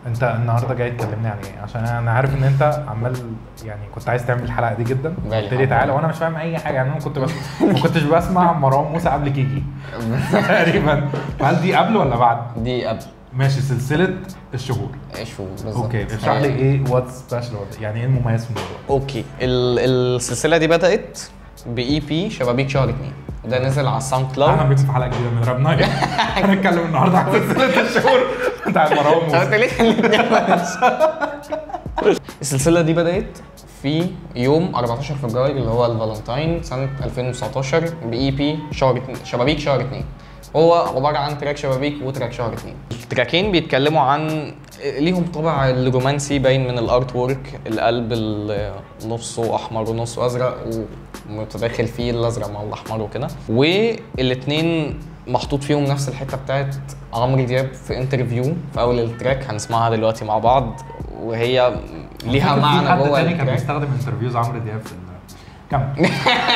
انت النهارده جاي تكلمني عن ايه عشان انا عارف ان انت عمال يعني كنت عايز تعمل الحلقه دي جدا بقالي قلت لي حبة. تعالى وانا مش فاهم اي حاجه يعني انا كنت بس ما كنتش بسمع مروان موسى قبل كيكي تقريبا هل دي قبل ولا بعد دي قبل ماشي سلسله الشهور ايش هو بالظبط اوكي اشرح لي ايه وات سبيشال يعني ايه المميز في الموضوع اوكي ال- السلسله دي بدات باي بي شبابيك شهر اتنين وده نزل على الساوند اهلا كلاود بيكم في حلقه جديده من راب نايت هنتكلم النهارده عن سلسله الشهور بتاعت مروان طب انت موسى ليه خليتني السلسله دي بدات في يوم 14 فبراير اللي هو الفالنتاين سنه 2019 باي بي شهر اتنين- شبابيك شهر اتنين هو عباره عن تراك شبابيك وتراك شهر اتنين التراكين بيتكلموا عن ليهم طابع الرومانسي باين من الارت وورك القلب اللي نصه احمر ونصه ازرق ومتداخل فيه الازرق مع الاحمر وكده والاتنين محطوط فيهم نفس الحته بتاعت عمرو دياب في انترفيو في اول التراك هنسمعها دلوقتي مع بعض وهي ليها فاكر في معنى حد جوه تاني كان التراك بيستخدم انترفيوز عمرو دياب في ال- كمل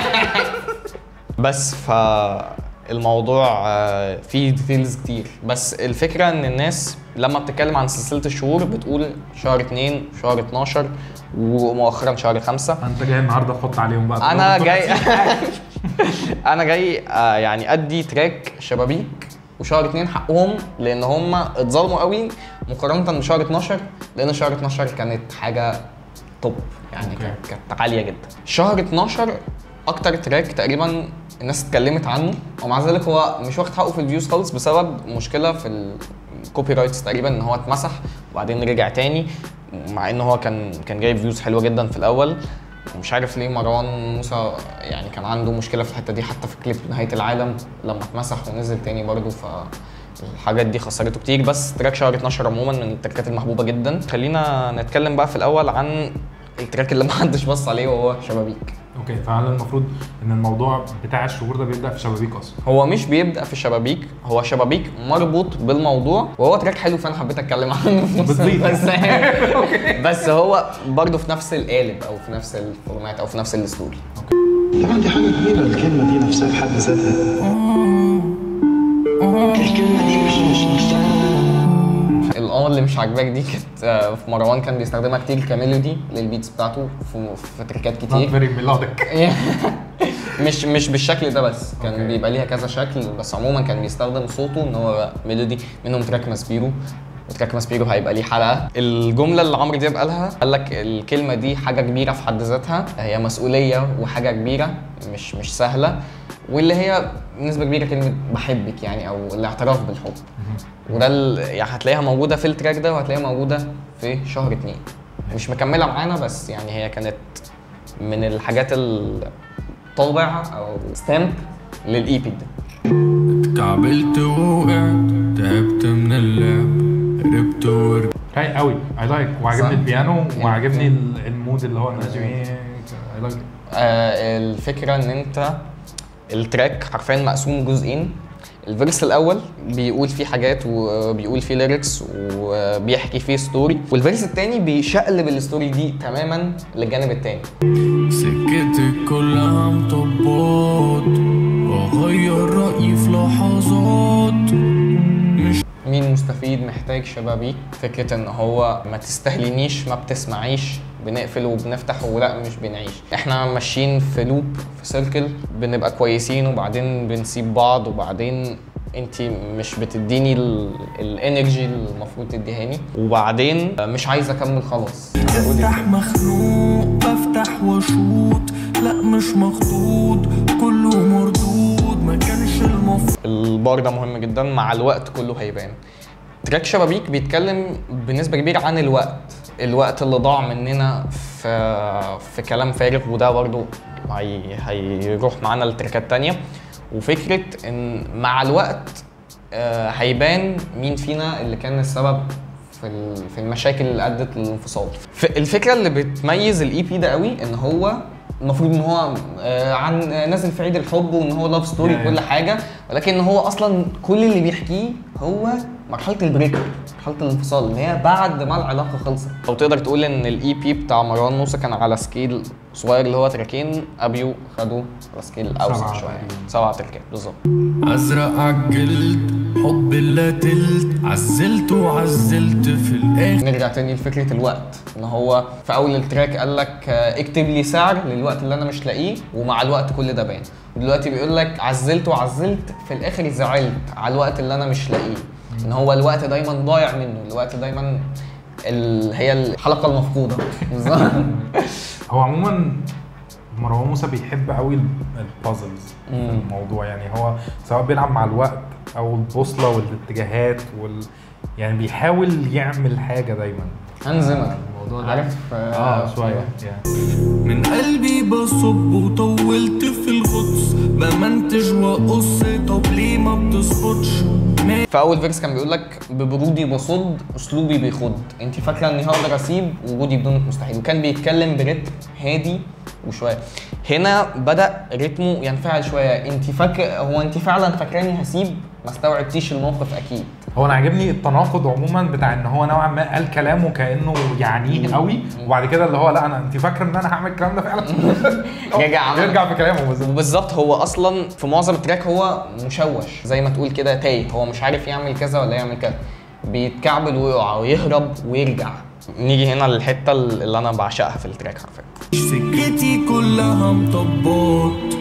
بس فالموضوع آه، فيه ديتيلز كتير بس الفكره ان الناس لما بتتكلم عن سلسله الشهور بتقول شهر 2 شهر 12 ومؤخرا شهر 5 انت جاي النهارده تحط عليهم بقى انا تقول جاي لهم انا جاي آه، يعني ادي تراك شبابيك وشهر 2 حقهم لان هم اتظلموا قوي مقارنه بشهر 12 لان شهر 12 كانت حاجه توب يعني أوكي. كانت كانت عاليه جدا شهر 12 اكتر تراك تقريبا الناس اتكلمت عنه ومع ذلك هو مش واخد حقه في الفيوز خالص بسبب مشكله في الكوبي رايتس تقريبا ان هو اتمسح وبعدين رجع تاني مع ان هو كان كان جايب فيوز حلوه جدا في الاول مش عارف ليه مروان موسى يعني كان عنده مشكله في الحته دي حتى في كليب نهايه العالم لما اتمسح ونزل تاني برضه ف الحاجات دي خسرته كتير بس تراك شهر 12 عموما من التراكات المحبوبه جدا خلينا نتكلم بقى في الاول عن التراك اللي محدش بص عليه وهو شبابيك اوكي فهل المفروض ان الموضوع بتاع الشهور ده بيبدا في شبابيك اصلا هو مش بيبدا في شبابيك هو شبابيك مربوط بالموضوع وهو تراك حلو فانا حبيت اتكلم عنه في نص- بتضيف. بس بس هو برضه في نفس القالب او في نفس الفورمات او في نفس الاسلوب طبعا دي حاجة كبيرة الكلمة دي نفسها في حد ذاتها الكلمة دي مش مش مش سهلة الاه اللي مش عاجباك دي كانت آه، في مروان كان بيستخدمها كتير كميلودي للبيتس بتاعته في, في تريكات نوت كتير فيري ميلوديك مش مش بالشكل ده بس كان أوكي. بيبقى ليها كذا شكل بس عموما كان بيستخدم صوته ان هو ميلودي منهم تراك ماسبيرو وتراك ماسبيرو هيبقى ليه حلقه الجمله اللي عمرو دياب قالها قال لك الكلمه دي حاجه كبيره في حد ذاتها هي مسؤوليه وحاجه كبيره مش مش سهله واللي هي بنسبه كبيره كلمه بحبك يعني او الاعتراف بالحب وده ال- يعني هتلاقيها موجوده في التراك ده وهتلاقيها موجوده في شهر اتنين مش مكمله معانا بس يعني هي كانت من الحاجات الطابع او ستامب للاي بي ده اتكعبلت ووقعت تعبت من اللعب هربت ورجعت هاي قوي اي لايك وعجبني صح؟ البيانو وعجبني ال- المود اللي هو نازل اي لايك آه الفكره ان انت التراك حرفيا مقسوم جزئين الفيرس الاول بيقول فيه حاجات وبيقول فيه ليركس وبيحكي فيه ستوري والفيرس التاني بيشقلب الستوري دي تماما للجانب التاني سكتك كلها مطبات واغير رأيي في لحظات مش مين مستفيد محتاج شبابيك فكرة ان هو ما تستهلنيش ما بتسمعيش بنقفل وبنفتح ولا مش بنعيش احنا ماشيين في لوب في سيركل بنبقى كويسين وبعدين بنسيب بعض وبعدين انت مش بتديني ال- الانرجي اللي المفروض تديهاني وبعدين مش عايز اكمل خلاص افتح مخنوق افتح واشوط لا مش مخطوط كله مردود ما كانش المفروض البار ده مهم جدا مع الوقت كله هيبان تراك شبابيك بيتكلم بنسبة كبيرة عن الوقت الوقت اللي ضاع مننا في في كلام فارغ وده برضو هي هيروح معانا لتراكات تانية وفكرة ان مع الوقت آه، هيبان مين فينا اللي كان السبب في ال- في المشاكل اللي ادت للانفصال ف- الفكره اللي بتميز الاي بي ده قوي ان هو المفروض ان هو آه، عن آه، نازل في عيد الحب وان هو لاف ستوري Yeah. وكل حاجه ولكن هو اصلا كل اللي بيحكيه هو مرحله البريك اب مرحله الانفصال اللي هي بعد ما العلاقه خلصت لو تقدر تقول ان الاي بي بتاع مروان موسى كان على سكيل صغير اللي هو تراكين ابيو خدوه على سكيل اوسع سبعة شويه تقريباً. سبعة تركات بالظبط ازرق عالجلد حب لا تلت عزلت وعزلت في الاخر نرجع تاني لفكره الوقت ان هو في اول التراك قال لك آه، اكتب لي سعر للوقت اللي انا مش لاقيه ومع الوقت كل ده باين ودلوقتي بيقول لك عزلت وعزلت في الاخر زعلت على الوقت اللي انا مش لاقيه ان هو الوقت دايما ضايع منه الوقت دايما ال... هي الحلقه المفقوده بالظبط هو عموما مروان موسى بيحب قوي البازلز في مم. الموضوع يعني هو سواء بيلعب مع الوقت او البوصله والاتجاهات وال يعني بيحاول يعمل حاجه دايما انزمه الموضوع ده عارف اه شويه يعني. من قلبي بصب وطولت في الغطس بمنتج واقص طب ليه ما بتظبطش في اول فيرس كان بيقول لك ببرودي بصد اسلوبي بيخض انت فاكره اني هقدر اسيب وجودي بدونك مستحيل وكان بيتكلم برتم هادي وشويه هنا بدا رتمه ينفعل شويه انت فاكر هو انت فعلا فاكراني هسيب ما استوعبتيش الموقف اكيد هو انا عاجبني التناقض عموما بتاع ان هو نوعا ما قال كلامه كانه يعنيه قوي وبعد كده اللي هو لا انا انت فاكر ان انا هعمل الكلام ده فعلا رجع عمل. يرجع في كلامه بالظبط وبالظبط هو اصلا في معظم التراك هو مشوش زي ما تقول كده تايه هو مش عارف يعمل كذا ولا يعمل كذا بيتكعبل ويقع ويهرب ويرجع نيجي هنا للحته اللي انا بعشقها في التراك حرفيا سكتي كلها مطبات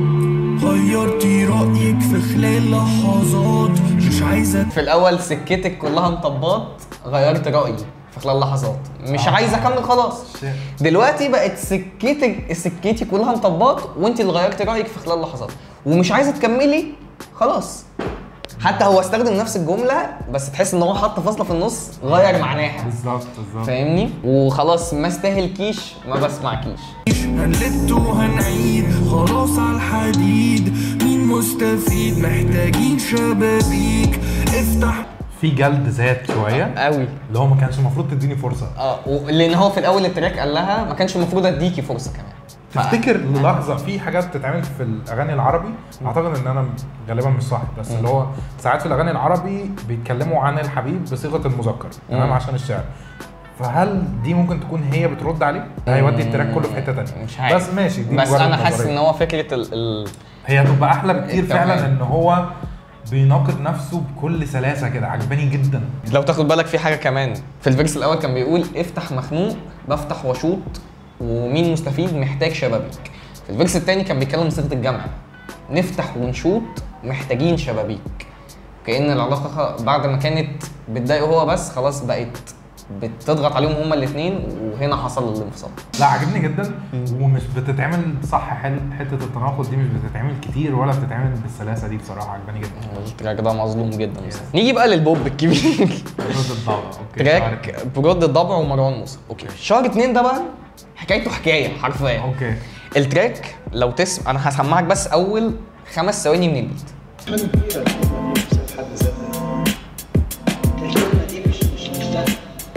غيرتي رأيك في خلال لحظات مش عايزة في الاول سكتك كلها مطبات غيرت رايي في خلال لحظات مش عايز اكمل خلاص دلوقتي بقت سكتك سكتي كلها مطبات وانت اللي غيرت رايك في خلال لحظات ومش عايزه تكملي خلاص حتى هو استخدم نفس الجمله بس تحس ان هو حط فاصله في النص غير معناها بالظبط بالظبط فاهمني وخلاص ما استاهلكيش ما بسمعكيش هنلت وهنعيد خلاص على الحديد مين مستفيد محتاجين شبابيك افتح في جلد ذات شويه قوي اللي هو ما كانش المفروض تديني فرصه اه و- لان هو في الاول التراك قال لها ما كانش المفروض اديكي فرصه كمان ف- تفتكر للحظه في حاجات بتتعمل في الاغاني العربي اعتقد ان انا غالبا مش صح بس اللي هو ساعات في الاغاني العربي بيتكلموا عن الحبيب بصيغه المذكر تمام مم. عشان الشعر فهل دي ممكن تكون هي بترد عليه؟ هيودي التراك كله في حته تانية مش عارف بس ماشي دي بس مجرد انا حاسس نظرية. ان هو فكره ال, ال... هي هتبقى احلى بكتير التوعية. فعلا ان هو بيناقض نفسه بكل سلاسه كده عجباني جدا لو تاخد بالك في حاجه كمان في الفيرس الاول كان بيقول افتح مخنوق بفتح واشوط ومين مستفيد محتاج شبابيك في الفيرس الثاني كان بيتكلم بصيغه الجمع نفتح ونشوط محتاجين شبابيك كأن العلاقة خ- بعد ما كانت بتضايقه هو بس خلاص بقت بتضغط عليهم هما الاثنين وهنا حصل الانفصال لا عجبني جدا ومش بتتعمل صح حل حته التناقض دي مش بتتعمل كتير ولا بتتعمل بالسلاسه دي بصراحه عجباني جدا التراك ده مظلوم جدا بصراحة. نيجي بقى للبوب الكبير رد الضوء اوكي تراك برد الضبع ومروان موسى اوكي شهر اتنين ده بقى حكايته حكايه حرفيا اوكي التراك لو تسمع انا هسمعك بس اول خمس ثواني من البيت حاجة كبيرة الكلمة دي نفسها في حد ذاتها الكلمة دي مش مش مش سهلة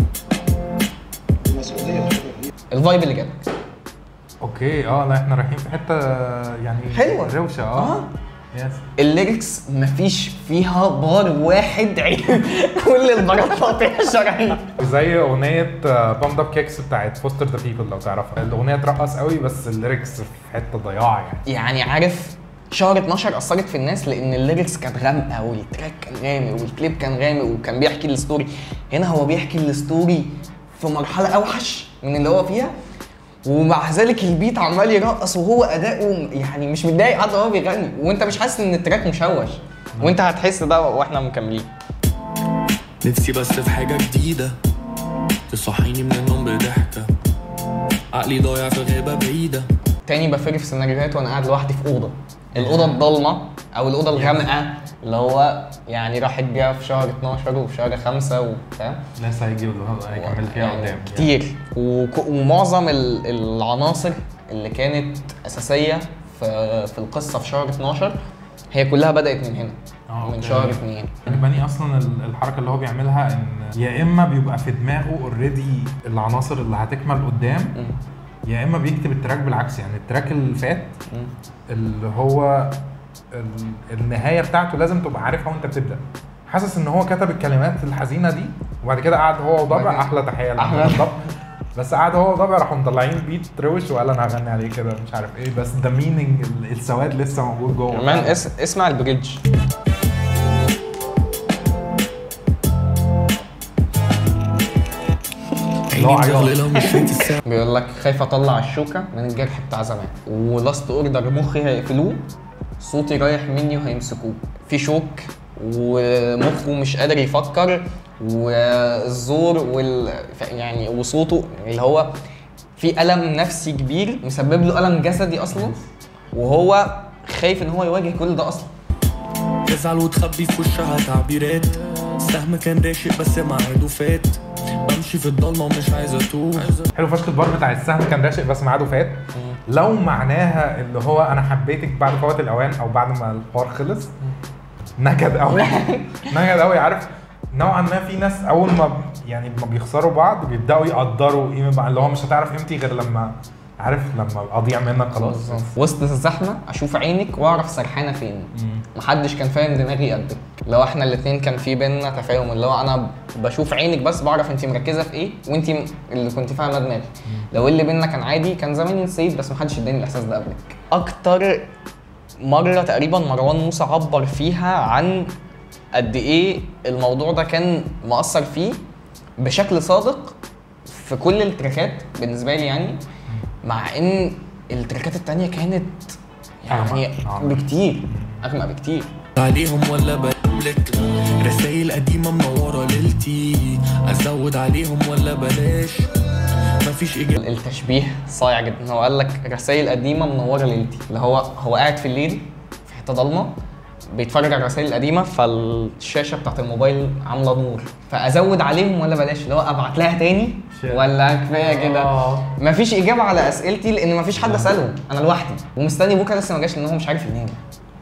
المسؤولية حاجة كبيرة الفايب اللي جالك اوكي اه لا احنا رايحين في حته يعني حلوة. روشه اه آه. يس الليركس مفيش فيها بار واحد عيب كل البارات قاطعه شرعيه زي اغنيه بامد اب كيكس بتاعت فوستر ذا بيبل لو تعرفها الاغنيه ترقص قوي بس الليركس في حته ضياع يعني يعني عارف شهر 12 اثرت في الناس لان الليركس كانت غامقه والتراك كان غامق والكليب كان غامق وكان بيحكي الستوري هنا هو بيحكي الستوري في مرحله اوحش من اللي هو فيها ومع ذلك البيت عمال يرقص وهو اداؤه يعني مش متضايق حتى وهو بيغني وانت مش حاسس ان التراك مشوش وانت هتحس ده واحنا مكملين نفسي بس في حاجة جديدة تصحيني من النوم بضحكة عقلي ضايع في غابة بعيدة تاني بفر في سيناريوهات وانا قاعد لوحدي في اوضه الاوضه الضلمه او الاوضه الغامقه اللي هو يعني راحت بيها في شهر 12 وفي شهر 5 وفاهم لسه هيجي هيكمل فيها يعني قدام كتير وك- ومعظم ال- العناصر اللي كانت اساسيه في في القصه في شهر 12 هي كلها بدات من هنا آه، من أوكي. شهر 2 عجباني اصلا ال- الحركه اللي هو بيعملها ان يا اما بيبقى في دماغه اوريدي العناصر اللي هتكمل قدام يا اما بيكتب التراك بالعكس يعني التراك اللي فات اللي هو ال- النهايه بتاعته لازم تبقى عارفها وانت بتبدا حاسس ان هو كتب الكلمات الحزينه دي وبعد كده قعد هو وضبع وبعد- احلى تحيه أحلى. لما ضبع بس قعد هو وضبع راحوا مطلعين بيت روش وقال انا هغني عليه كده مش عارف ايه بس ده ميننج السواد لسه موجود جوه كمان اس... اسمع البريدج اللي هو عياط. مغلقة ومش شايف الساعة بيقول لك خايف اطلع الشوكه من الجرح بتاع زمان ولاست اوردر مخي هيقفلوه صوتي رايح مني وهيمسكوه في شوك ومخه مش قادر يفكر والزور وال ف- يعني وصوته اللي هو في الم نفسي كبير مسبب له الم جسدي اصلا وهو خايف ان هو يواجه كل ده اصلا تزعل وتخبي في وشها تعبيرات سهم كان راشق بس ميعاده فات بمشي في الضلمة ومش عايز اتوه حلو فشخ البار بتاع السهم كان راشق بس ميعاده فات لو معناها اللي هو انا حبيتك بعد فوات الاوان او بعد ما الحوار خلص نكد قوي نكد قوي عارف نوعا ما في ناس اول ما ب- يعني ما بيخسروا بعض بيبداوا يقدروا قيمه بعض اللي هو مش هتعرف قيمتي غير لما عارف لما اضيع منك خلاص وسط الزحمه اشوف عينك واعرف سرحانه فين محدش كان فاهم دماغي قدك لو احنا الاتنين كان في بينا تفاهم اللي هو انا بشوف عينك بس بعرف انت مركزه في ايه وانت م- اللي كنت فاهمه دماغي لو اللي بينا كان عادي كان زماني نسيت بس محدش اداني الاحساس ده قبلك اكتر مره تقريبا مروان موسى عبر فيها عن قد ايه الموضوع ده كان مؤثر فيه بشكل صادق في كل التراكات بالنسبه لي يعني مع ان التراكات التانية كانت يعني أغمق. أغمق. بكتير اغمق بكتير عليهم ولا بقولك رسايل قديمة منورة ليلتي ازود عليهم ولا بلاش مفيش اجابة التشبيه صايع جدا هو قال لك رسائل قديمه منوره ليلتي اللي هو هو قاعد في الليل في حته ضلمه بيتفرج على الرسائل القديمه فالشاشه بتاعت الموبايل عامله نور فازود عليهم ولا بلاش اللي هو ابعت لها تاني شit. ولا كفايه كده آه. مفيش اجابه على اسئلتي لان مفيش حد اساله انا لوحدي ومستني بكره لسه ما جاش لان هو مش عارف ينام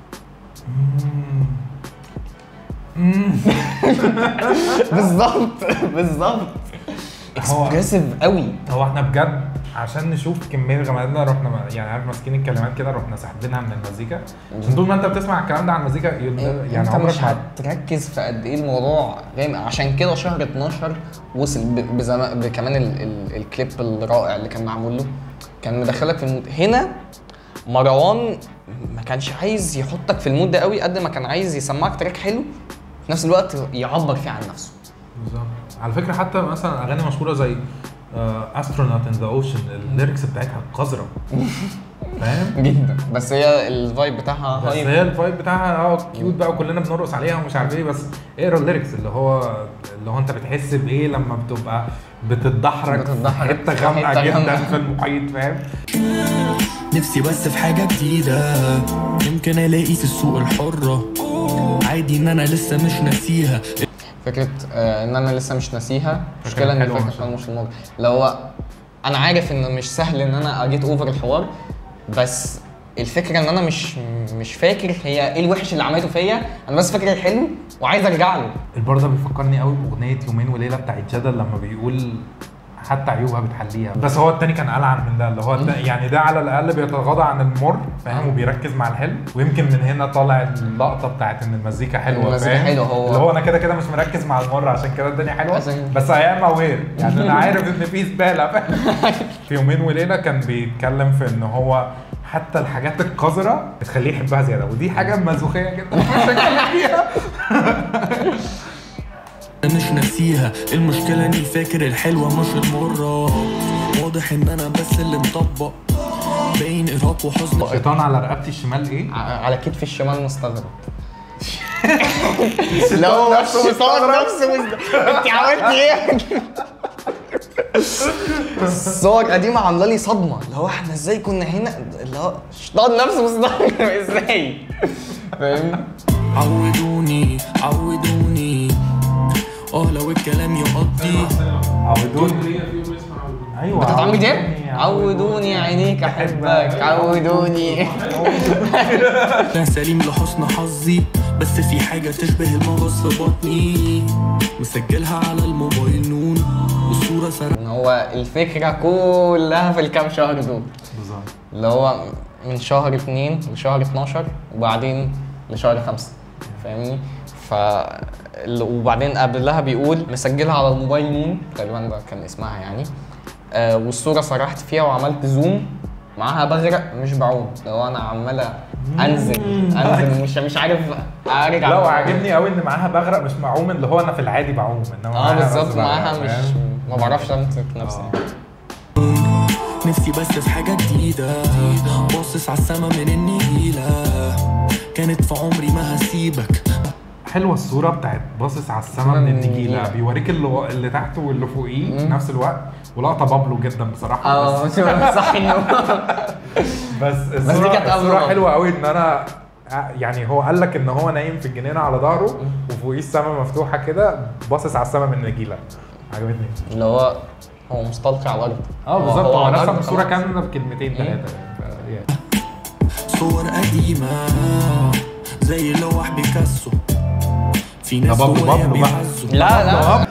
بالظبط بالظبط هو- اكسبريسيف قوي هو احنا بجد عشان نشوف كميه غمقنا رحنا ما- يعني عارف ماسكين الكلمات كده رحنا ساحبينها من المزيكا عشان طول ما انت بتسمع الكلام ده عن المزيكا يل- يعني انت عمرك مش ما هتركز في قد ايه الموضوع غامق عشان كده شهر 12 وصل ب- بزم... بكمان ال... ال... الكليب الرائع اللي كان معمول له كان مدخلك في المود هنا مروان ما كانش عايز يحطك في المود ده قوي قد ما كان عايز يسمعك تراك حلو في نفس الوقت يعبر فيه عن نفسه بالظبط على فكره حتى مثلا اغاني مشهوره زي استرونوت ان ذا اوشن الليركس بتاعتها قذره فاهم جدا بس هي الفايب بتاعها بس هاي هي الفايب بتاعها اه كيوت بقى وكلنا بنرقص عليها ومش عارف ايه بس اقرا الليركس اللي هو اللي هو انت بتحس بايه لما بتبقى بتتدحرج بتتدحرج في حته في غامقه حتة جدا غامقة. في المحيط فاهم نفسي بس في حاجة جديدة يمكن الاقي في السوق الحرة عادي ان انا لسه مش ناسيها فكره آه ان انا لسه مش ناسيها مشكله ان حلوة الفكره مش- كمان مش الموضوع اللي هو انا عارف ان مش سهل ان انا اجيت اوفر الحوار بس الفكره ان انا مش مش فاكر هي ايه الوحش اللي عملته فيا انا بس فاكر الحلو وعايز ارجع له البار ده بيفكرني قوي باغنيه يومين وليله بتاعت جدل لما بيقول حتى عيوبها بتحليها بس هو التاني كان ألعن من ده اللي هو التاني يعني ده على الاقل بيتغاضى عن المر فاهم وبيركز مع الحلو ويمكن من هنا طالع اللقطه بتاعت ان المزيكا حلوه المزيكا فاهم حلوة، هو- اللي هو انا كده كده مش مركز مع المر عشان كده الدنيا حلوه عشان- بس اي ام اوير يعني انا عارف ان في زباله فاهم في يومين وليله كان بيتكلم في ان هو حتى الحاجات القذره بتخليه يحبها زياده ودي حاجه مازوخيه جدا مش هتكلم فيها مش ناسيها المشكلة اني فاكر الحلوة مش المرة واضح ان انا بس اللي مطبق باين ارهاق وحزن شيطان على رقبتي الشمال ايه؟ ع- على كتفي الشمال مستغرب لا هو نفسه مستغرب نفسه مست- انت عملتي ايه؟ الصور قديمة عاملة لي صدمة اللي هو احنا ازاي كنا هنا اللي هو الشيطان نفسه مستغرب ازاي؟ فاهم؟ عودوني عودوني اه لو الكلام يقضي عودوني ايوه بتاعت عمرو دياب عودوني، عودوني عينيك احبك عودوني انا سليم لحسن حظي بس في حاجة تشبه المغص في بطني مسجلها على الموبايل نون والصورة سر ان هو الفكرة كلها في الكام شهر دول بالظبط اللي هو من شهر اتنين لشهر 12 وبعدين لشهر خمسة فاهمني؟ ف ال- وبعدين قبلها بيقول مسجلها على الموبايل نون تقريبا ده كان اسمها يعني آه والصوره سرحت فيها وعملت زوم معاها بغرق مش بعوم لو انا عمال انزل انزل مش مش عارف ارجع لا وعاجبني قوي ان معاها بغرق مش معوم اللي هو انا في العادي بعوم انما اه معاها بس بالظبط بغرق، معاها مش فاهم؟ ما بعرفش امسك نفسي آه. نفسي بس في حاجة جديدة باصص على السما من النجيلة كانت في عمري ما هسيبك حلوه الصوره بتاعت باصص على السما من النجيله بيوريك اللي, اللي تحته واللي فوقيه في نفس الوقت ولقطه بابلو جدا بصراحه اه بس, شو صح انه بس دي الصوره كانت قبل الصوره بابلو. حلوه قوي ان انا يعني هو قال لك ان هو نايم في الجنينه على ظهره وفوقيه السما مفتوحه كده باصص على السما من النجيله عجبتني اللي هو هو مستلقي على الارض اه بالظبط هو على رسم الأرض الصوره خلاص. كامله بكلمتين ثلاثه يعني صور قديمة زي لوح بيكاسو في ناس ده بابلو- جوايا بابلو بقى. بيعزوا لا لا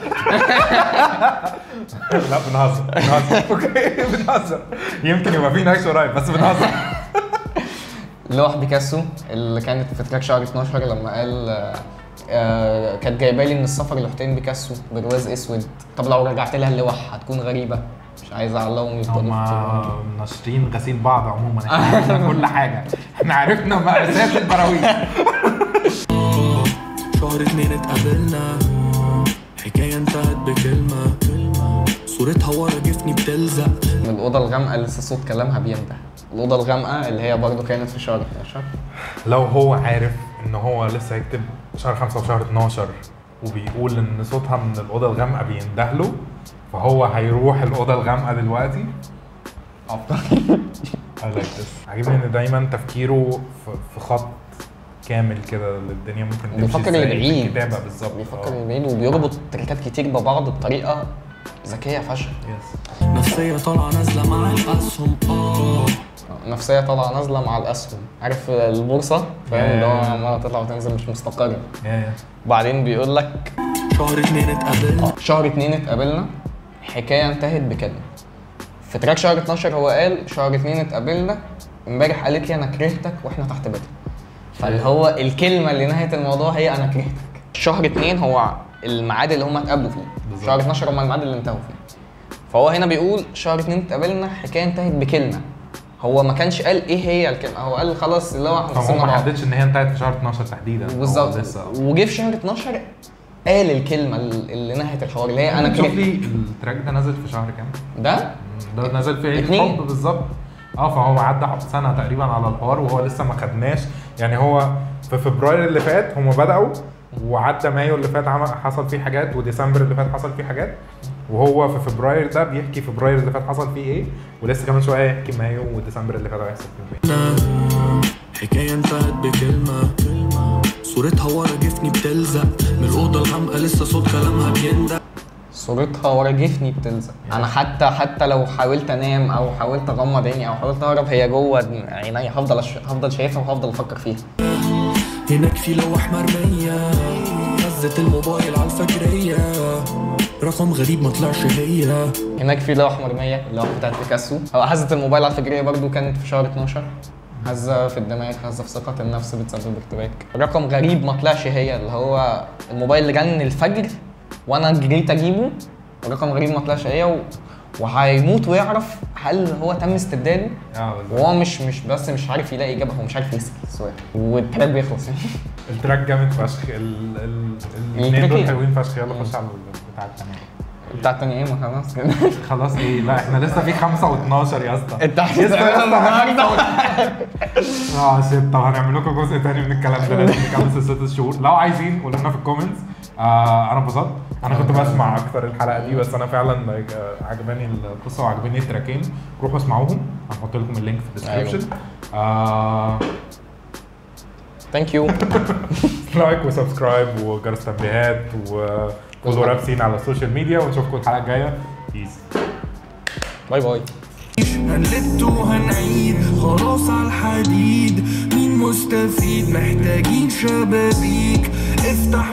لا بنهزر بنهزر اوكي بنهزر يمكن يبقى في ناقش قريب بس بنهزر لوح بيكاسو اللي كانت في تراك شهر 12 لما قال آه، آه، كانت جايبه لي من السفر لوحتين بيكاسو برواز اسود طب لو رجعت لها اللوح هتكون غريبه مش عايز اعلقهم يفضلوا هما ناشرين غسيل بعض عموما احنا عرفنا كل حاجه احنا عرفنا مأساة البراويز شهر اتنين اتقابلنا حكاية انتهت بكلمة صورتها ورا جفني بتلزق من الاوضه الغامقه لسه صوت كلامها بينده الاوضه الغامقه اللي هي برضو كانت في شهر 12 لو هو عارف ان هو لسه هيكتب شهر 5 وشهر 12 وبيقول ان صوتها من الاوضه الغامقه بينده له فهو هيروح الاوضه الغامقه دلوقتي افضل I like this عاجبني ان دايما تفكيره في, في خط كامل كده الدنيا ممكن تمشي بيفكر ازاي في لبعيد. الكتابه بالظبط بيفكر آه. بعيد وبيربط تركات كتير ببعض بطريقه ذكيه فشخ Yes. نفسية طالعة نازلة مع الأسهم اه نفسيه طالعه نازله مع الاسهم عارف البورصه فاهم اللي هو Yeah. عماله تطلع وتنزل مش مستقره Yeah, yeah. وبعدين بيقول لك شهر اتنين اتقابلنا شهر اتنين اتقابلنا حكايه انتهت بكلمه في تراك شهر 12 هو قال شهر اتنين اتقابلنا امبارح قالت لي انا كرهتك واحنا تحت بيتها فاللي هو الكلمه اللي نهت الموضوع هي انا كرهتك شهر اتنين هو الميعاد اللي هم اتقابلوا فيه بالظبط. شهر 12 هم الميعاد اللي انتهوا فيه فهو هنا بيقول شهر اتنين اتقابلنا حكايه انتهت بكلمه هو ما كانش قال ايه هي الكلمه هو قال خلاص اللي هو احنا فهو خلصنا ما بعض حددش ان هي انتهت في شهر 12 تحديدا هو بالظبط لسه وجه في شهر 12 قال الكلمه اللي نهت الحوار اللي هي انا شوف كرهت لي التراك ده نزل في شهر كام؟ ده ده نزل في عيد اتنين. الحب بالظبط اه فهو عدى سنه تقريبا على الحوار وهو لسه ما خدناش يعني هو في فبراير اللي فات هم بداوا وعدى مايو اللي فات عمل حصل فيه حاجات وديسمبر اللي فات حصل فيه حاجات وهو في فبراير ده بيحكي فبراير اللي فات حصل فيه ايه ولسه كمان شويه يحكي مايو وديسمبر اللي فات هيحصل فيه ايه حكاية انتهت بكلمة صورتها ورا جفني بتلزق من الأوضة الغامقة لسه صوت كلامها بيندق صورتها ورا جفني بتلزق انا حتى حتى لو حاولت انام او حاولت اغمض عيني او حاولت اهرب هي جوه عيني هفضل أش... هفضل شايفها وهفضل افكر فيها هناك في لوح مرمية هزت الموبايل على الفجرية رقم غريب ما طلعش هي هناك في لوح مرميه اللوحه بتاعت بيكاسو هو هزه الموبايل على الفجريه برضو كانت في شهر 12 هزه في الدماغ هزه في ثقه النفس بتسبب ارتباك رقم غريب ما طلعش هي اللي هو الموبايل اللي جن الفجر وانا جريت اجيبه رقم غريب ما طلعش هي و... وهيموت ويعرف هل هو تم استبداله اه بالظبط وهو مش مش بس مش عارف يلاقي اجابه هو مش عارف يسال السؤال والتراك بيخلص يعني التراك جامد فشخ ال ال الاثنين دول التراكين. حلوين فشخ يلا خش على بتاع الثانيه بتاع التاني ايه ما خلاص كده خلاص ايه لا احنا لسه في 5 و12 يا اسطى انت عايز لسه تعملها لسه النهارده اه شيت طب هنعمل لكم جزء تاني من الكلام ده لازم نكمل سلسله الشهور لو عايزين قولوا لنا في الكومنتس آه انا انبسطت انا كنت بسمع اكتر الحلقه دي بس انا فعلا like، آه، عجباني القصه وعجباني التراكين روحوا اسمعوهم هنحط لكم اللينك في الديسكربشن آه ثانك يو لايك وسبسكرايب وجرس تنبيهات وخدوا راب سين على السوشيال ميديا ونشوفكم الحلقه الجايه بيس باي باي هنلت وهنعيد خلاص على الحديد مين مستفيد محتاجين شبابيك افتح